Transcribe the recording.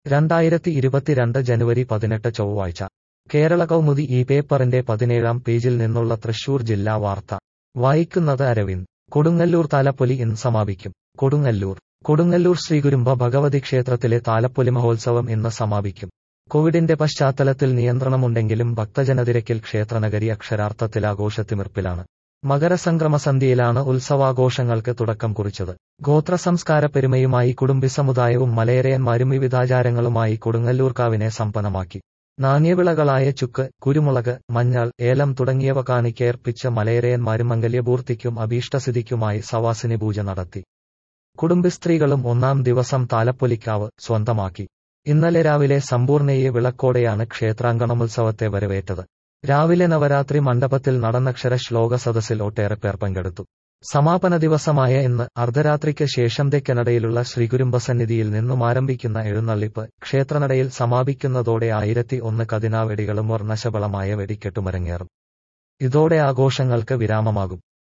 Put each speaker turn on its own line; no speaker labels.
രണ്ടായിരത്തി ഇരുപത്തിരണ്ട് ജനുവരി പതിനെട്ട് ചൊവ്വാഴ്ച കേരള കൗമുദി ഈ പേപ്പറിന്റെ പതിനേഴാം പേജിൽ നിന്നുള്ള തൃശൂർ ജില്ലാ വാർത്ത വായിക്കുന്നത് അരവിന്ദ് കൊടുങ്ങല്ലൂർ താലപ്പൊലി ഇന്ന് സമാപിക്കും കൊടുങ്ങല്ലൂർ കൊടുങ്ങല്ലൂർ ശ്രീകുരുംബ ഭഗവതി ക്ഷേത്രത്തിലെ താലപ്പൊലി മഹോത്സവം ഇന്ന് സമാപിക്കും കോവിഡിന്റെ പശ്ചാത്തലത്തിൽ നിയന്ത്രണമുണ്ടെങ്കിലും ഭക്തജനതിരക്കിൽ ക്ഷേത്രനഗരി അക്ഷരാർത്ഥത്തിൽ ആഘോഷത്തിമിർപ്പിലാണ് മകരസംക്രമ സന്ധ്യയിലാണ് ഉത്സവാഘോഷങ്ങൾക്ക് തുടക്കം കുറിച്ചത് ഗോത്ര സംസ്കാര പെരുമയുമായി കുടുംബി സമുദായവും മലയരയന്മാരും വിവിധാചാരങ്ങളുമായി കൊടുങ്ങല്ലൂർക്കാവിനെ സമ്പന്നമാക്കി നാണ്യവിളകളായ ചുക്ക് കുരുമുളക് മഞ്ഞൾ ഏലം തുടങ്ങിയവ കാണിക്കേർപ്പിച്ച മലയരയന്മാരും മംഗല്യപൂർത്തിക്കും അഭീഷ്ടസിദ്ധിക്കുമായി സവാസിനി പൂജ നടത്തി കുടുംബി സ്ത്രീകളും ഒന്നാം ദിവസം താലപ്പൊലിക്കാവ് സ്വന്തമാക്കി ഇന്നലെ രാവിലെ സമ്പൂർണ്ണയെ വിളക്കോടെയാണ് ക്ഷേത്രാങ്കണമുത്സവത്തെ വരവേറ്റത് രാവിലെ നവരാത്രി മണ്ഡപത്തിൽ നടന്നക്ഷര ശ്ലോക സദസ്സിൽ ഒട്ടേറെ പേർ പങ്കെടുത്തു സമാപന ദിവസമായ ഇന്ന് അർദ്ധരാത്രിക്ക് ശേഷം തെക്കനടയിലുള്ള ശ്രീകുരുംബസന്നിധിയിൽ നിന്നും ആരംഭിക്കുന്ന എഴുന്നള്ളിപ്പ് ക്ഷേത്രനടയിൽ സമാപിക്കുന്നതോടെ ആയിരത്തി ഒന്ന് കതിനാവെടികളും വർണ്ണശബളമായ വെടിക്കെട്ടുമരങ്ങേറും ഇതോടെ ആഘോഷങ്ങൾക്ക് വിരാമമാകും